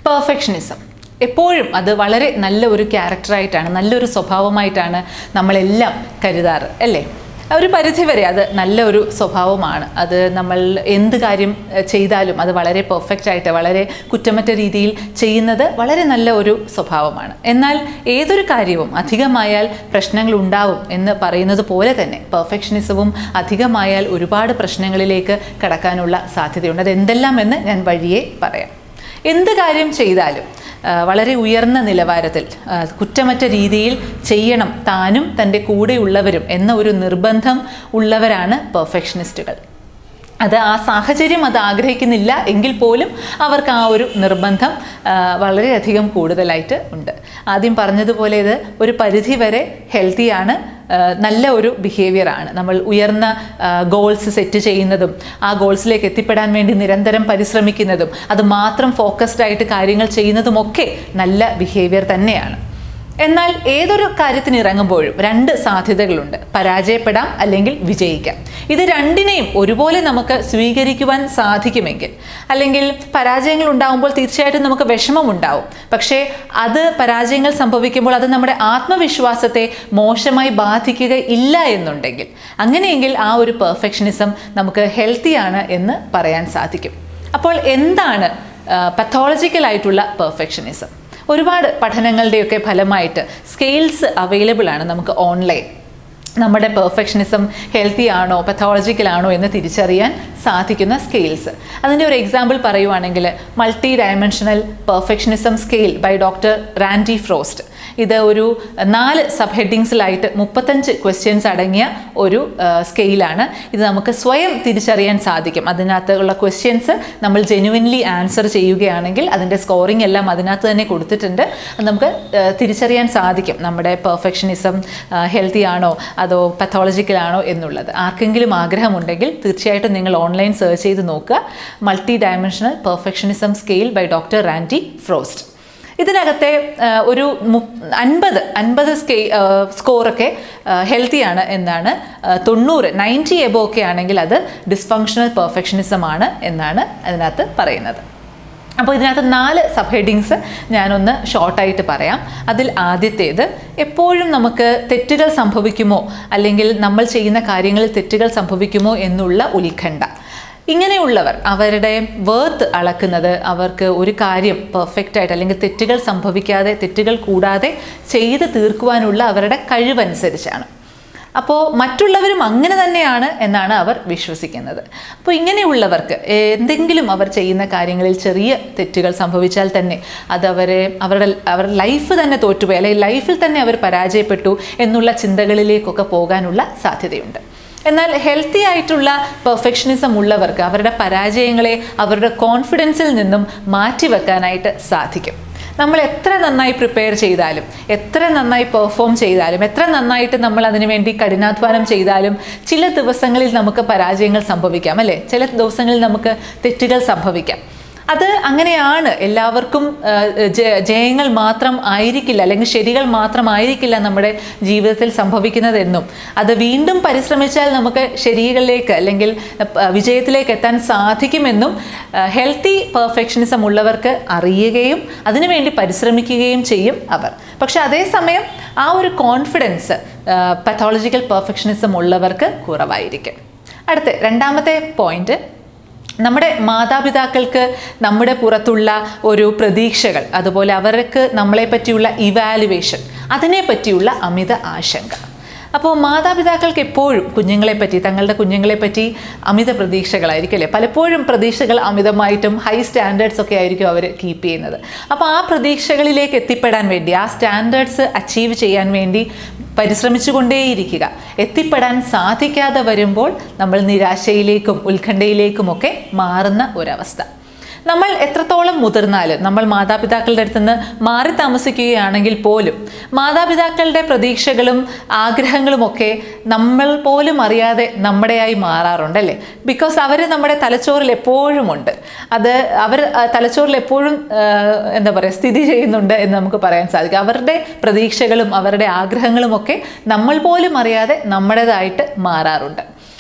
perfectionism എപ്പോഴും അത് വളരെ നല്ല ഒരു ക്യാരക്ടറായിട്ടാണ് നല്ലൊരു സ്വഭാവമായിട്ടാണ് നമ്മളെല്ലാം കരുതാറ് അല്ലേ ഒരു പരിധിവരെ അത് നല്ല ഒരു സ്വഭാവമാണ് അത് നമ്മൾ എന്ത് കാര്യം എഹ്, ചെയ്താലും അത് വളരെ പെർഫെക്റ്റ് ആയിട്ട് വളരെ കുറ്റമറ്റ രീതിയിൽ ചെയ്യുന്നത് വളരെ നല്ല ഒരു സ്വഭാവമാണ് എന്നാൽ ഏതൊരു കാര്യവും അധികമായാൽ പ്രശ്നങ്ങൾ ഉണ്ടാവും എന്ന് പറയുന്നത് പോലെ തന്നെ പെർഫെക്ഷനിസവും അധികമായാൽ ഒരുപാട് പ്രശ്നങ്ങളിലേക്ക് കടക്കാനുള്ള സാധ്യതയുണ്ട് അത് എന്തെല്ലാം എന്ന് ഞാൻ വഴിയെ പറയാം എന്ത് കാര്യം ചെയ്താലും ആ, വളരെ ഉയർന്ന നിലവാരത്തിൽ ആ, കുറ്റമറ്റ രീതിയിൽ ചെയ്യണം താനും തൻ്റെ കൂടെയുള്ളവരും എന്ന ഒരു നിർബന്ധം ഉള്ളവരാണ് പെർഫെക്ഷനിസ്റ്റുകൾ അത് ആ സാഹചര്യം അത് ആഗ്രഹിക്കുന്നില്ല എങ്കിൽ പോലും അവർക്ക് ആ ഒരു നിർബന്ധം ആ, വളരെയധികം കൂടുതലായിട്ട് ഉണ്ട് ആദ്യം പറഞ്ഞതുപോലെ ഇത് ഒരു പരിധി വരെ ഹെൽത്തിയാണ് ആ, നല്ല ഒരു ബിഹേവിയറാണ് നമ്മൾ ഉയർന്ന ഗോൾസ് സെറ്റ് ചെയ്യുന്നതും ആ ഗോൾസിലേക്ക് എത്തിപ്പെടാൻ വേണ്ടി നിരന്തരം പരിശ്രമിക്കുന്നതും അത് മാത്രം ഫോക്കസ്ഡ് ആയിട്ട് കാര്യങ്ങൾ ചെയ്യുന്നതുമൊക്കെ നല്ല ബിഹേവിയർ തന്നെയാണ് എന്നാൽ ഏതൊരു കാര്യത്തിന് ഇറങ്ങുമ്പോഴും രണ്ട് സാധ്യതകളുണ്ട് പരാജയപ്പെടാം അല്ലെങ്കിൽ വിജയിക്കാം ഇത് രണ്ടിനെയും ഒരുപോലെ നമുക്ക് സ്വീകരിക്കുവാൻ സാധിക്കുമെങ്കിൽ അല്ലെങ്കിൽ പരാജയങ്ങൾ ഉണ്ടാകുമ്പോൾ തീർച്ചയായിട്ടും നമുക്ക് വിഷമമുണ്ടാവും പക്ഷേ അത് പരാജയങ്ങൾ സംഭവിക്കുമ്പോൾ അത് നമ്മുടെ ആത്മവിശ്വാസത്തെ മോശമായി ബാധിക്കുക ഇല്ല എന്നുണ്ടെങ്കിൽ അങ്ങനെയെങ്കിൽ ആ ഒരു പെർഫെക്ഷനിസം നമുക്ക് ഹെൽത്തിയാണ് എന്ന് പറയാൻ സാധിക്കും അപ്പോൾ എന്താണ് പത്തോളജിക്കലായിട്ടുള്ള പെർഫെക്ഷനിസം ഒരുപാട് പഠനങ്ങളുടെയൊക്കെ ഫലമായിട്ട് സ്കെയിൽസ് അവൈലബിൾ ആണ് നമുക്ക് ഓൺലൈൻ നമ്മുടെ പെർഫെക്ഷനിസം ഹെൽത്തി ആണോ പത്തോളജിക്കൽ ആണോ എന്ന് തിരിച്ചറിയാൻ സാധിക്കുന്ന സ്കെയിൽസ് അതിൻ്റെ ഒരു എക്സാമ്പിൾ പറയുവാണെങ്കിൽ multi dimensional perfectionism scale by doctor Randy Frost ഇത് ഒരു നാല് സബ് ഹെഡിങ്സിലായിട്ട് മുപ്പത്തഞ്ച് ക്വസ്റ്റ്യൻസ് അടങ്ങിയ ഒരു സ്കെയിലാണ് ഇത് നമുക്ക് സ്വയം തിരിച്ചറിയാൻ സാധിക്കും അതിനകത്ത് ഉള്ള ക്വസ്റ്റ്യൻസ് നമ്മൾ ജെനുവിൻലി ആൻസർ ചെയ്യുകയാണെങ്കിൽ അതിൻ്റെ സ്കോറിംഗ് എല്ലാം അതിനകത്ത് തന്നെ കൊടുത്തിട്ടുണ്ട് അത് നമുക്ക് ആ, തിരിച്ചറിയാൻ സാധിക്കും നമ്മുടെ പെർഫെക്ഷനിസം ഹെൽത്തി ആണോ അതോ പത്തോളജിക്കൽ ആണോ എന്നുള്ളത് ആർക്കെങ്കിലും ആഗ്രഹമുണ്ടെങ്കിൽ തീർച്ചയായിട്ടും നിങ്ങൾ ഓൺലൈൻ സെർച്ച് ചെയ്ത് നോക്കുക multi dimensional perfectionism scale by doctor Randy Frost ഇതിനകത്തെ ആ, ഒരു മു അൻപത് അൻപത് സ്കെ സ്കോറൊക്കെ ഹെൽത്തിയാണ് എന്നാണ് ആ, തൊണ്ണൂറ് നയൻറ്റി എബോ ഒക്കെ ആണെങ്കിൽ അത് ഡിസ്ഫങ്ഷണൽ പെർഫെക്ഷനിസം ആണ് എന്നാണ് അതിനകത്ത് പറയുന്നത് അപ്പോൾ ഇതിനകത്ത് നാല് സബ് ഹെഡിങ്സ് ഞാനൊന്ന് ഷോർട്ടായിട്ട് പറയാം അതിൽ ആദ്യത്തേത് എപ്പോഴും നമുക്ക് തെറ്റുകൾ സംഭവിക്കുമോ അല്ലെങ്കിൽ നമ്മൾ ചെയ്യുന്ന കാര്യങ്ങളിൽ തെറ്റുകൾ സംഭവിക്കുമോ എന്നുള്ള ഉത്കണ്ഠ ഇങ്ങനെയുള്ളവർ അവരുടെ വേർത്ത് അളക്കുന്നത് അവർക്ക് ഒരു കാര്യം പെർഫെക്റ്റ് ആയിട്ട് അല്ലെങ്കിൽ തെറ്റുകൾ സംഭവിക്കാതെ തെറ്റുകൾ കൂടാതെ ചെയ്ത് തീർക്കുവാനുള്ള അവരുടെ കഴിവനുസരിച്ചാണ് അപ്പോൾ മറ്റുള്ളവരും അങ്ങനെ തന്നെയാണ് എന്നാണ് അവർ വിശ്വസിക്കുന്നത് അപ്പോൾ ഇങ്ങനെയുള്ളവർക്ക് എന്തെങ്കിലും അവർ ചെയ്യുന്ന കാര്യങ്ങളിൽ ചെറിയ തെറ്റുകൾ സംഭവിച്ചാൽ തന്നെ അത് അവരെ അവരുടെ അവരുടെ ലൈഫ് തന്നെ തോറ്റുപോയി അല്ലെങ്കിൽ ലൈഫിൽ തന്നെ അവർ പരാജയപ്പെട്ടു എന്നുള്ള ചിന്തകളിലേക്കൊക്കെ പോകാനുള്ള സാധ്യതയുണ്ട് എന്നാൽ ഹെൽത്തി ആയിട്ടുള്ള പെർഫെക്ഷനിസം ഉള്ളവർക്ക് അവരുടെ പരാജയങ്ങളെ അവരുടെ കോൺഫിഡൻസിൽ നിന്നും മാറ്റിവെക്കാനായിട്ട് സാധിക്കും നമ്മൾ എത്ര നന്നായി പ്രിപ്പയർ ചെയ്താലും എത്ര നന്നായി പെർഫോം ചെയ്താലും എത്ര നന്നായിട്ട് നമ്മൾ അതിനു വേണ്ടി കഠിനാധ്വാനം ചെയ്താലും ചില ദിവസങ്ങളിൽ നമുക്ക് പരാജയങ്ങൾ സംഭവിക്കാം അല്ലേ ചില ദിവസങ്ങളിൽ നമുക്ക് തെറ്റുകൾ സംഭവിക്കാം അത് അങ്ങനെയാണ് എല്ലാവർക്കും ആ, ജയ- ജയങ്ങൾ മാത്രം ആയിരിക്കില്ല അല്ലെങ്കിൽ ശരികൾ മാത്രമായിരിക്കില്ല നമ്മുടെ ജീവിതത്തിൽ സംഭവിക്കുന്നതെന്നും അത് വീണ്ടും പരിശ്രമിച്ചാൽ നമുക്ക് ശരികളിലേക്ക് അല്ലെങ്കിൽ ആ, വിജയത്തിലേക്ക് എത്താൻ സാധിക്കുമെന്നും ഹെൽത്തി പെർഫെക്ഷനിസം ഉള്ളവർക്ക് അറിയുകയും അതിനുവേണ്ടി പരിശ്രമിക്കുകയും ചെയ്യും അവർ പക്ഷെ അതേസമയം ആ ഒരു കോൺഫിഡൻസ് പത്തോളജിക്കൽ പെർഫെക്ഷനിസം ഉള്ളവർക്ക് കുറവായിരിക്കും അടുത്ത രണ്ടാമത്തെ പോയിന്റ് നമ്മുടെ മാതാപിതാക്കൾക്ക് നമ്മുടെ പുറത്തുള്ള ഒരു പ്രതീക്ഷകൾ അതുപോലെ അവർക്ക് നമ്മളെ പറ്റിയുള്ള ഇവാലുവേഷൻ അതിനെ പറ്റിയുള്ള അമിത ആശങ്ക അപ്പോൾ മാതാപിതാക്കൾക്ക് എപ്പോഴും കുഞ്ഞുങ്ങളെ പറ്റി തങ്ങളുടെ കുഞ്ഞുങ്ങളെ പറ്റി അമിത പ്രതീക്ഷകളായിരിക്കും അല്ലേ പലപ്പോഴും പ്രതീക്ഷകൾ അമിതമായിട്ടും ഹൈ സ്റ്റാൻഡേർഡ്സ് ഒക്കെ ആയിരിക്കും അവർ കീപ്പ് ചെയ്യുന്നത് അപ്പോൾ ആ പ്രതീക്ഷകളിലേക്ക് എത്തിപ്പെടാൻ വേണ്ടി ആ സ്റ്റാൻഡേർഡ്സ് അച്ചീവ് ചെയ്യാൻ വേണ്ടി പരിശ്രമിച്ചുകൊണ്ടേയിരിക്കുക എത്തിപ്പെടാൻ സാധിക്കാതെ വരുമ്പോൾ നമ്മൾ നിരാശയിലേക്കും ഉത്കണ്ഠയിലേക്കുമൊക്കെ മാറുന്ന ഒരവസ്ഥ നമ്മൾ എത്രത്തോളം മുതിർന്നാലും നമ്മൾ മാതാപിതാക്കളുടെ അടുത്ത് നിന്ന് മാറി താമസിക്കുകയാണെങ്കിൽ പോലും മാതാപിതാക്കളുടെ പ്രതീക്ഷകളും ആഗ്രഹങ്ങളുമൊക്കെ നമ്മൾ പോലും അറിയാതെ നമ്മുടെയായി മാറാറുണ്ട് അല്ലേ ബിക്കോസ് അവർ നമ്മുടെ തലച്ചോറിൽ എപ്പോഴും ഉണ്ട് അത് അവർ ആ, തലച്ചോറിൽ എപ്പോഴും ആ, എന്താ പറയുക സ്ഥിതി ചെയ്യുന്നുണ്ട് എന്ന് നമുക്ക് പറയാൻ സാധിക്കും അവരുടെ പ്രതീക്ഷകളും അവരുടെ ആഗ്രഹങ്ങളും ഒക്കെ നമ്മൾ പോലും അറിയാതെ നമ്മുടേതായിട്ട് മാറാറുണ്ട്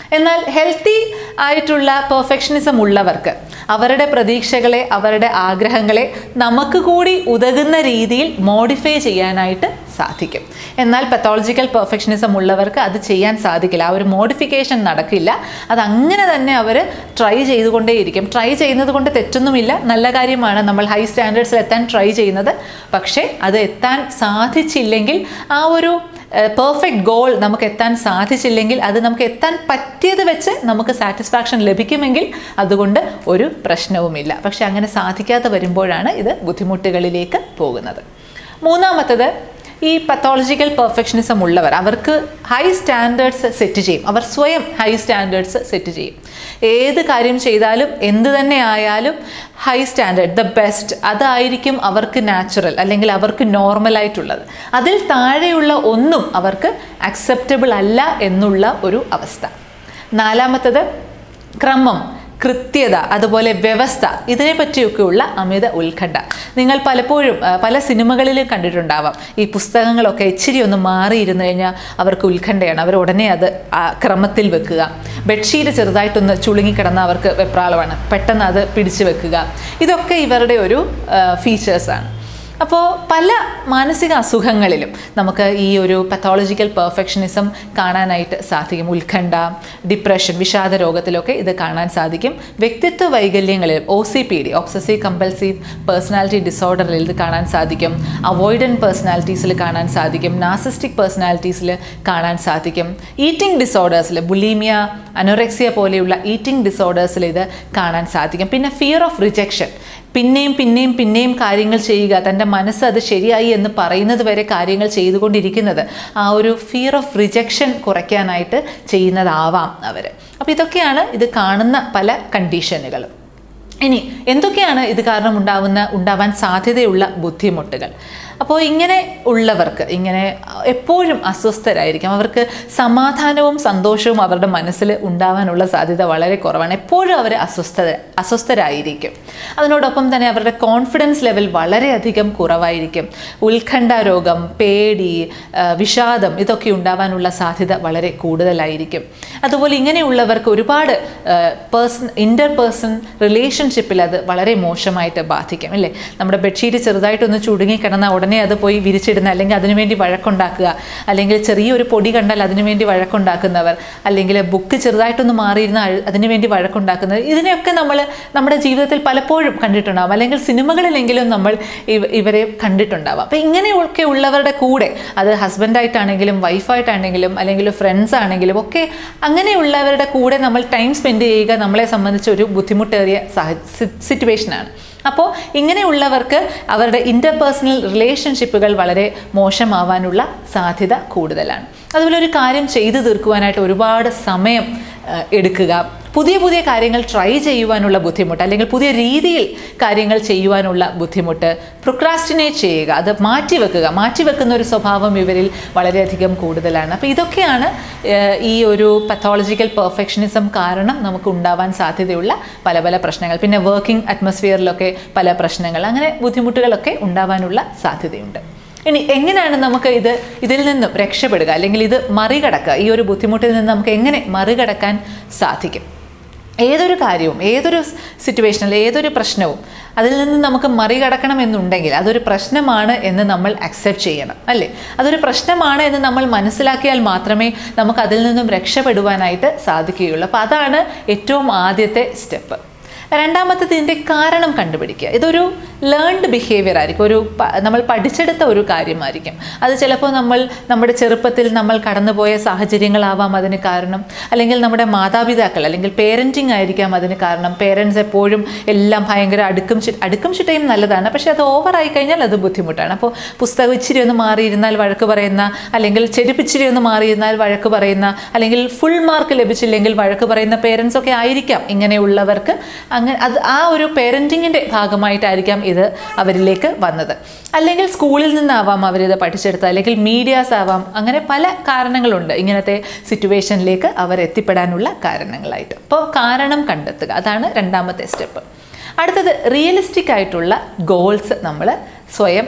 എന്നാൽ ഹെൽത്തി ആയിട്ടുള്ള പെർഫെക്ഷനിസം ഉള്ളവർക്ക് അവരുടെ പ്രതീക്ഷകളെ അവരുടെ ആഗ്രഹങ്ങളെ നമുക്ക് കൂടി ഉതകുന്ന രീതിയിൽ മോഡിഫൈ ചെയ്യാനായിട്ട് സാധിക്കും എന്നാൽ പത്തോളജിക്കൽ പെർഫെക്ഷനിസം ഉള്ളവർക്ക് അത് ചെയ്യാൻ സാധിക്കില്ല ആ ഒരു മോഡിഫിക്കേഷൻ നടക്കില്ല അത് അങ്ങനെ തന്നെ അവർ ട്രൈ ചെയ്തുകൊണ്ടേയിരിക്കും ട്രൈ ചെയ്യുന്നത് കൊണ്ട് തെറ്റൊന്നുമില്ല നല്ല കാര്യമാണ് നമ്മൾ ഹൈ സ്റ്റാൻഡേർഡ്സിൽ എത്താൻ ട്രൈ ചെയ്യുന്നത് പക്ഷേ അത് എത്താൻ സാധിച്ചില്ലെങ്കിൽ ആ ഒരു പെർഫെക്റ്റ് ഗോൾ നമുക്ക് എത്താൻ സാധിച്ചില്ലെങ്കിൽ അത് നമുക്ക് എത്താൻ പറ്റിയത് വെച്ച് നമുക്ക് സാറ്റിസ്ഫാക്ഷൻ ലഭിക്കുമെങ്കിൽ അതുകൊണ്ട് ഒരു പ്രശ്നവുമില്ല പക്ഷെ അങ്ങനെ സാധിക്കാതെ വരുമ്പോഴാണ് ഇത് ബുദ്ധിമുട്ടുകളിലേക്ക് പോകുന്നത് മൂന്നാമത്തത് ഈ പത്തോളജിക്കൽ പെർഫെക്ഷനിസം ഉള്ളവർ അവർക്ക് ഹൈ സ്റ്റാൻഡേർഡ്സ് സെറ്റ് ചെയ്യും അവർ സ്വയം ഹൈ സ്റ്റാൻഡേർഡ്സ് സെറ്റ് ചെയ്യും ഏത് കാര്യം ചെയ്താലും എന്ത് തന്നെ ആയാലും ഹൈ സ്റ്റാൻഡേർഡ് ദ ബെസ്റ്റ് അതായിരിക്കും അവർക്ക് നാച്ചുറൽ അല്ലെങ്കിൽ അവർക്ക് നോർമലായിട്ടുള്ളത് അതിൽ താഴെയുള്ള ഒന്നും അവർക്ക് അക്സെപ്റ്റബിൾ അല്ല എന്നുള്ള ഒരു അവസ്ഥ നാലാമത്തത് ക്രമം കൃത്യത അതുപോലെ വ്യവസ്ഥ ഇതിനെ പറ്റിയൊക്കെയുള്ള അമിത ഉത്കണ്ഠ നിങ്ങൾ പലപ്പോഴും ആ, പല സിനിമകളിലും കണ്ടിട്ടുണ്ടാവാം ഈ പുസ്തകങ്ങളൊക്കെ ഇച്ചിരി ഒന്ന് മാറിയിരുന്നു കഴിഞ്ഞാൽ അവർക്ക് ഉത്കണ്ഠയാണ് അവർ ഉടനെ അത് ആ ക്രമത്തിൽ വെക്കുക ബെഡ്ഷീറ്റ് ചെറുതായിട്ടൊന്ന് ചുളുങ്ങിക്കിടന്ന അവർക്ക് വെപ്രാളമാണ് പെട്ടെന്ന് അത് പിടിച്ചു വെക്കുക ഇതൊക്കെ ഇവരുടെ ഒരു ഫീച്ചേഴ്സാണ് അപ്പോൾ പല മാനസിക അസുഖങ്ങളിലും നമുക്ക് ഈ ഒരു പത്തോളജിക്കൽ പെർഫെക്ഷനിസം കാണാനായിട്ട് സാധിക്കും ഉത്കണ്ഠ ഡിപ്രഷൻ വിഷാദ രോഗത്തിലൊക്കെ ഇത് കാണാൻ സാധിക്കും വ്യക്തിത്വ വൈകല്യങ്ങളിൽ O C P D obsessive compulsive personality ഡിസോർഡറിൽ ഇത് കാണാൻ സാധിക്കും അവോയ്ഡൻ പേഴ്സണാലിറ്റീസിൽ കാണാൻ സാധിക്കും നാസിസ്റ്റിക് പേഴ്സണാലിറ്റീസിൽ കാണാൻ സാധിക്കും ഈറ്റിംഗ് ഡിസോർഡേഴ്സിൽ ബുലീമിയ അനോറെക്സിയ പോലെയുള്ള ഈറ്റിംഗ് ഡിസോർഡേഴ്സിൽ ഇത് കാണാൻ സാധിക്കും പിന്നെ ഫിയർ ഓഫ് റിജക്ഷൻ പിന്നെയും പിന്നെയും പിന്നെയും കാര്യങ്ങൾ ചെയ്യുക തൻ്റെ മനസ്സ് അത് ശരിയായി എന്ന് പറയുന്നത് വരെ കാര്യങ്ങൾ ചെയ്തുകൊണ്ടിരിക്കുന്നത് ആ ഒരു ഫിയർ ഓഫ് റിജക്ഷൻ കുറയ്ക്കാനായിട്ട് ചെയ്യുന്നതാവാം അവർ അപ്പോൾ ഇതൊക്കെയാണ് ഇത് കാണുന്ന പല കണ്ടീഷനുകളും ഇനി എന്തൊക്കെയാണ് ഇത് കാരണം ഉണ്ടാവുന്ന ഉണ്ടാവാൻ സാധ്യതയുള്ള ബുദ്ധിമുട്ടുകൾ അപ്പോൾ ഇങ്ങനെ ഉള്ളവർക്ക് ഇങ്ങനെ എപ്പോഴും അസ്വസ്ഥരായിരിക്കും അവർക്ക് സമാധാനവും സന്തോഷവും അവരുടെ മനസ്സിൽ ഉണ്ടാവാനുള്ള സാധ്യത വളരെ കുറവാണ് എപ്പോഴും അവർ അസ്വസ്ഥ അസ്വസ്ഥരായിരിക്കും അതിനോടൊപ്പം തന്നെ അവരുടെ കോൺഫിഡൻസ് ലെവൽ വളരെയധികം കുറവായിരിക്കും ഉത്കണ്ഠ രോഗം പേടി ആ, വിഷാദം ഇതൊക്കെ ഉണ്ടാവാനുള്ള സാധ്യത വളരെ കൂടുതലായിരിക്കും അതുപോലെ ഇങ്ങനെയുള്ളവർക്ക് ഒരുപാട് പേഴ്സൺ ഇൻ്റർ പേഴ്സൺ റിലേഷൻഷിപ്പിൽ അത് വളരെ മോശമായിട്ട് ബാധിക്കും അല്ലേ നമ്മുടെ ബെഡ്ഷീറ്റ് ചെറുതായിട്ടൊന്ന് ചുടുങ്ങി കിടന്നാൽ ഉടനെ അത് പോയി വിരിച്ചിടുന്ന അല്ലെങ്കിൽ അതിനുവേണ്ടി വഴക്കുണ്ടാക്കുക അല്ലെങ്കിൽ ചെറിയൊരു പൊടി കണ്ടാൽ അതിനുവേണ്ടി വഴക്കുണ്ടാക്കുന്നവർ അല്ലെങ്കിൽ ബുക്ക് ചെറുതായിട്ടൊന്ന് മാറിയിരുന്ന അഴ്- അതിനുവേണ്ടി വഴക്കുണ്ടാക്കുന്നവർ ഇതിനെയൊക്കെ നമ്മൾ നമ്മുടെ ജീവിതത്തിൽ പലപ്പോഴും കണ്ടിട്ടുണ്ടാവും അല്ലെങ്കിൽ സിനിമകളിലെങ്കിലും നമ്മൾ ഇവ- ഇവരെ കണ്ടിട്ടുണ്ടാവും അപ്പോൾ ഇങ്ങനെയൊക്കെ ഉള്ളവരുടെ കൂടെ അത് ഹസ്ബൻഡായിട്ടാണെങ്കിലും വൈഫായിട്ടാണെങ്കിലും അല്ലെങ്കിൽ ഫ്രണ്ട്സ് ആണെങ്കിലും ഒക്കെ അങ്ങനെയുള്ളവരുടെ കൂടെ നമ്മൾ ടൈം സ്പെൻഡ് ചെയ്യുക നമ്മളെ സംബന്ധിച്ച് ഒരു ബുദ്ധിമുട്ടേറിയ സിറ്റുവേഷനാണ് അപ്പോൾ ഇങ്ങനെയുള്ളവർക്ക് അവരുടെ ഇൻ്റർപേഴ്സണൽ റിലേഷൻഷിപ്പുകൾ വളരെ മോശമാവാനുള്ള സാധ്യത കൂടുതലാണ് അതുപോലെ ഒരു കാര്യം ചെയ്തു തീർക്കുവാനായിട്ട് ഒരുപാട് സമയം ആ, എടുക്കുക പുതിയ പുതിയ കാര്യങ്ങൾ ട്രൈ ചെയ്യുവാനുള്ള ബുദ്ധിമുട്ട് അല്ലെങ്കിൽ പുതിയ രീതിയിൽ കാര്യങ്ങൾ ചെയ്യുവാനുള്ള ബുദ്ധിമുട്ട് പ്രൊക്രാസ്റ്റിനേറ്റ് ചെയ്യുക അത് മാറ്റിവെക്കുക മാറ്റിവെക്കുന്ന ഒരു സ്വഭാവം ഇവരിൽ വളരെയധികം കൂടുതലാണ് അപ്പോൾ ഇതൊക്കെയാണ് ഏഹ്, ഈ ഒരു പത്തോളജിക്കൽ പെർഫെക്ഷനിസം കാരണം നമുക്ക് ഉണ്ടാവാൻ സാധ്യതയുള്ള പല പല പ്രശ്നങ്ങൾ പിന്നെ വർക്കിംഗ് അറ്റ്മോസ്ഫിയറിലൊക്കെ പല പ്രശ്നങ്ങൾ അങ്ങനെ ബുദ്ധിമുട്ടുകളൊക്കെ ഉണ്ടാവാനുള്ള സാധ്യതയുണ്ട് ഇനി എങ്ങനെയാണ് നമുക്ക് ഇത് ഇതിൽ നിന്നും രക്ഷപ്പെടുക അല്ലെങ്കിൽ ഇത് മറികടക്കുക ഈ ഒരു ബുദ്ധിമുട്ടിൽ നിന്ന് നമുക്ക് എങ്ങനെ മറികടക്കാൻ സാധിക്കും ഏതൊരു കാര്യവും ഏതൊരു സിറ്റുവേഷനിൽ ഏതൊരു പ്രശ്നവും അതിൽ നിന്ന് നമുക്ക് മറികടക്കണം എന്നുണ്ടെങ്കിൽ അതൊരു പ്രശ്നമാണ് എന്ന് നമ്മൾ അക്സെപ്റ്റ് ചെയ്യണം അല്ലേ അതൊരു പ്രശ്നമാണ് എന്ന് നമ്മൾ മനസ്സിലാക്കിയാൽ മാത്രമേ നമുക്ക് അതിൽ നിന്നും രക്ഷപ്പെടുവാനായിട്ട് സാധിക്കുകയുള്ളൂ അപ്പോൾ അതാണ് ഏറ്റവും ആദ്യത്തെ സ്റ്റെപ്പ് രണ്ടാമത്തത് ഇതിൻ്റെ കാരണം കണ്ടുപിടിക്കുക ഇതൊരു ലേൺഡ് ബിഹേവിയർ ആയിരിക്കും ഒരു പ- നമ്മൾ പഠിച്ചെടുത്ത ഒരു കാര്യമായിരിക്കും അത് ചിലപ്പോൾ നമ്മൾ നമ്മുടെ ചെറുപ്പത്തിൽ നമ്മൾ കടന്നുപോയ സാഹചര്യങ്ങളാവാം അതിന് കാരണം അല്ലെങ്കിൽ നമ്മുടെ മാതാപിതാക്കൾ അല്ലെങ്കിൽ പേരൻറ്റിങ് ആയിരിക്കാം അതിന് കാരണം പേരൻസ് എപ്പോഴും എല്ലാം ഭയങ്കര അടുക്കും ചി അടുക്കും ചിട്ടയും നല്ലതാണ് പക്ഷേ അത് ഓവറായി കഴിഞ്ഞാൽ അത് ബുദ്ധിമുട്ടാണ് അപ്പോൾ പുസ്തകം ഇച്ചിരി ഒന്ന് മാറിയിരുന്നാൽ വഴക്ക് പറയുന്ന അല്ലെങ്കിൽ ചെരുപ്പ് ഇച്ചിരി ഒന്ന് മാറിയിരുന്നാൽ വഴക്ക് പറയുന്ന അല്ലെങ്കിൽ ഫുൾ മാർക്ക് ലഭിച്ചില്ലെങ്കിൽ വഴക്ക് പറയുന്ന പേരൻസ് ഒക്കെ ആയിരിക്കാം ഇങ്ങനെയുള്ളവർക്ക് അങ്ങനെ അത് ആ ഒരു പേരൻറ്റിങ്ങിൻ്റെ ഭാഗമായിട്ടായിരിക്കാം ഇത് അവരിലേക്ക് വന്നത് അല്ലെങ്കിൽ സ്കൂളിൽ നിന്നാവാം അവരിത് പഠിച്ചെടുത്തത് അല്ലെങ്കിൽ മീഡിയാസ് ആവാം അങ്ങനെ പല കാരണങ്ങളുണ്ട് ഇങ്ങനത്തെ സിറ്റുവേഷനിലേക്ക് അവർ എത്തിപ്പെടാനുള്ള കാരണങ്ങളായിട്ട് അപ്പോൾ കാരണം കണ്ടെത്തുക അതാണ് രണ്ടാമത്തെ സ്റ്റെപ്പ് അടുത്തത് റിയലിസ്റ്റിക് ആയിട്ടുള്ള ഗോൾസ് നമ്മൾ സ്വയം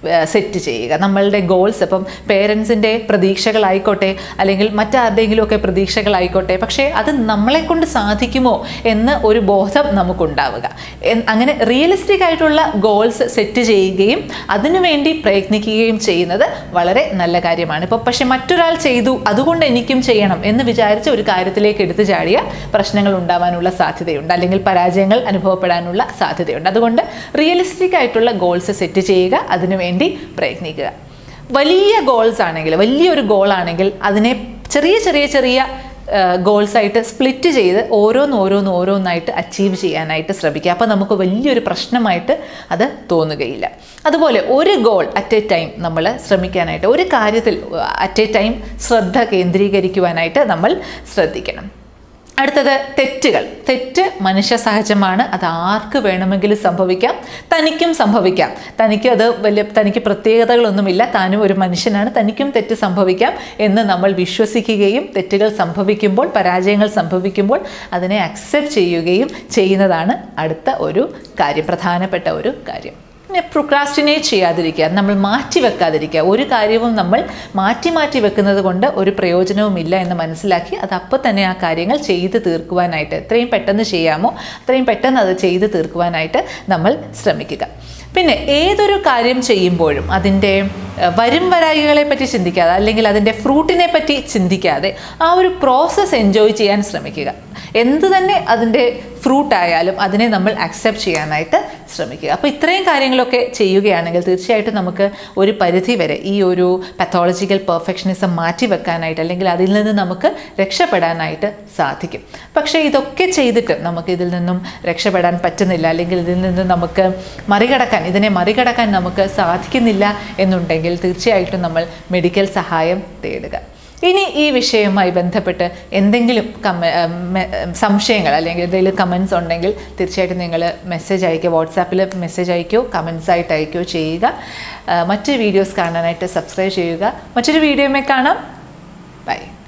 സെറ്റ് ചെയ്യുക നമ്മളുടെ ഗോൾസ് ഇപ്പം പേരൻസിൻ്റെ പ്രതീക്ഷകളായിക്കോട്ടെ അല്ലെങ്കിൽ മറ്റാരുടെയെങ്കിലുമൊക്കെ പ്രതീക്ഷകളായിക്കോട്ടെ പക്ഷേ അത് നമ്മളെ കൊണ്ട് സാധിക്കുമോ എന്ന് ഒരു ബോധം നമുക്കുണ്ടാവുക എൻ- അങ്ങനെ റിയലിസ്റ്റിക് ആയിട്ടുള്ള ഗോൾസ് സെറ്റ് ചെയ്യുകയും അതിനുവേണ്ടി പ്രയത്നിക്കുകയും ചെയ്യുന്നത് വളരെ നല്ല കാര്യമാണ് ഇപ്പോൾ പക്ഷേ മറ്റൊരാൾ ചെയ്തു അതുകൊണ്ട് എനിക്കും ചെയ്യണം എന്ന് വിചാരിച്ച് ഒരു കാര്യത്തിലേക്ക് എടുത്തു ചാടിയ പ്രശ്നങ്ങൾ ഉണ്ടാവാനുള്ള സാധ്യതയുണ്ട് അല്ലെങ്കിൽ പരാജയങ്ങൾ അനുഭവപ്പെടാനുള്ള സാധ്യതയുണ്ട് അതുകൊണ്ട് റിയലിസ്റ്റിക് ആയിട്ടുള്ള ഗോൾസ് സെറ്റ് ചെയ്യുക അതിനുവേണ്ടി പ്രയത്നിക്കുക വലിയ ഗോൾസ് ആണെങ്കിൽ വലിയൊരു ഗോളാണെങ്കിൽ അതിനെ ചെറിയ ചെറിയ ചെറിയ ഗോൾസ് ആയിട്ട് സ്പ്ലിറ്റ് ചെയ്ത് ഓരോന്ന് ഓരോന്ന് ഓരോന്നായിട്ട് അച്ചീവ് ചെയ്യാനായിട്ട് ശ്രമിക്കുക അപ്പോൾ നമുക്ക് വലിയൊരു പ്രശ്നമായിട്ട് അത് തോന്നുകയില്ല അതുപോലെ ഒരു ഗോൾ അറ്റ് എ ടൈം നമ്മൾ ശ്രമിക്കാനായിട്ട് ഒരു കാര്യത്തിൽ അറ്റ് എ ടൈം ശ്രദ്ധ കേന്ദ്രീകരിക്കുവാനായിട്ട് നമ്മൾ ശ്രദ്ധിക്കണം അടുത്തത് തെറ്റുകൾ തെറ്റ് മനുഷ്യ സഹജമാണ് അത് ആർക്ക് വേണമെങ്കിലും സംഭവിക്കാം തനിക്കും സംഭവിക്കാം തനിക്ക് അത് വലിയ തനിക്ക് പ്രത്യേകതകളൊന്നുമില്ല താനും ഒരു മനുഷ്യനാണ് തനിക്കും തെറ്റ് സംഭവിക്കാം എന്ന് നമ്മൾ വിശ്വസിക്കുകയും തെറ്റുകൾ സംഭവിക്കുമ്പോൾ പരാജയങ്ങൾ സംഭവിക്കുമ്പോൾ അതിനെ അക്സെപ്റ്റ് ചെയ്യുകയും ചെയ്യുന്നതാണ് അടുത്ത ഒരു കാര്യം പ്രധാനപ്പെട്ട ഒരു കാര്യം പിന്നെ പ്രൊക്രാസ്റ്റിനേറ്റ് ചെയ്യാതിരിക്കുക നമ്മൾ മാറ്റി വെക്കാതിരിക്കുക ഒരു കാര്യവും നമ്മൾ മാറ്റി മാറ്റി വെക്കുന്നത് കൊണ്ട് ഒരു പ്രയോജനവുമില്ല എന്ന് മനസ്സിലാക്കി അത് അപ്പോൾ തന്നെ ആ കാര്യങ്ങൾ ചെയ്ത് തീർക്കുവാനായിട്ട് എത്രയും പെട്ടെന്ന് ചെയ്യാമോ അത്രയും പെട്ടെന്ന് അത് ചെയ്ത് തീർക്കുവാനായിട്ട് നമ്മൾ ശ്രമിക്കുക പിന്നെ ഏതൊരു കാര്യം ചെയ്യുമ്പോഴും അതിൻ്റെ ഏഹ്, വരും വരായികളെ പറ്റി ചിന്തിക്കാതെ അല്ലെങ്കിൽ അതിൻ്റെ ഫ്രൂട്ടിനെ പറ്റി ചിന്തിക്കാതെ ആ ഒരു പ്രോസസ്സ് എൻജോയ് ചെയ്യാൻ ശ്രമിക്കുക എന്ത് തന്നെ അതിൻ്റെ ഫ്രൂട്ട് ആയാലും അതിനെ നമ്മൾ അക്സെപ്റ്റ് ചെയ്യാനായിട്ട് ശ്രമിക്കുക അപ്പോൾ ഇത്രയും കാര്യങ്ങളൊക്കെ ചെയ്യുകയാണെങ്കിൽ തീർച്ചയായിട്ടും നമുക്ക് ഒരു പരിധി വരെ ഈ ഒരു പത്തോളജിക്കൽ പെർഫെക്ഷനിസം മാറ്റി വെക്കാനായിട്ട് അല്ലെങ്കിൽ അതിൽ നിന്ന് നമുക്ക് രക്ഷപ്പെടാനായിട്ട് സാധിക്കും പക്ഷേ ഇതൊക്കെ ചെയ്തിട്ട് നമുക്ക് ഇതിൽ നിന്നും രക്ഷപ്പെടാൻ പറ്റുന്നില്ല അല്ലെങ്കിൽ ഇതിൽ നിന്ന് നമുക്ക് മറികടക്കാൻ ഇതിനെ മറികടക്കാൻ നമുക്ക് സാധിക്കുന്നില്ല എന്നുണ്ടെങ്കിൽ തീർച്ചയായിട്ടും നമ്മൾ മെഡിക്കൽ സഹായം തേടുക ഇനി ഈ വിഷയവുമായി ബന്ധപ്പെട്ട് എന്തെങ്കിലും കമ ഏഹ് മെ- സംശയങ്ങൾ അല്ലെങ്കിൽ എന്തെങ്കിലും കമൻസ് ഉണ്ടെങ്കിൽ തീർച്ചയായിട്ടും നിങ്ങൾ മെസ്സേജ് അയക്കുക വാട്സാപ്പിൽ മെസ്സേജ് അയക്കുകയോ കമൻസ് ആയിട്ട് അയക്കുകയോ ചെയ്യുക ഏഹ് മറ്റ് വീഡിയോസ് കാണാനായിട്ട് സബ്സ്ക്രൈബ് ചെയ്യുക മറ്റൊരു വീഡിയോയുമേ കാണാം ബൈ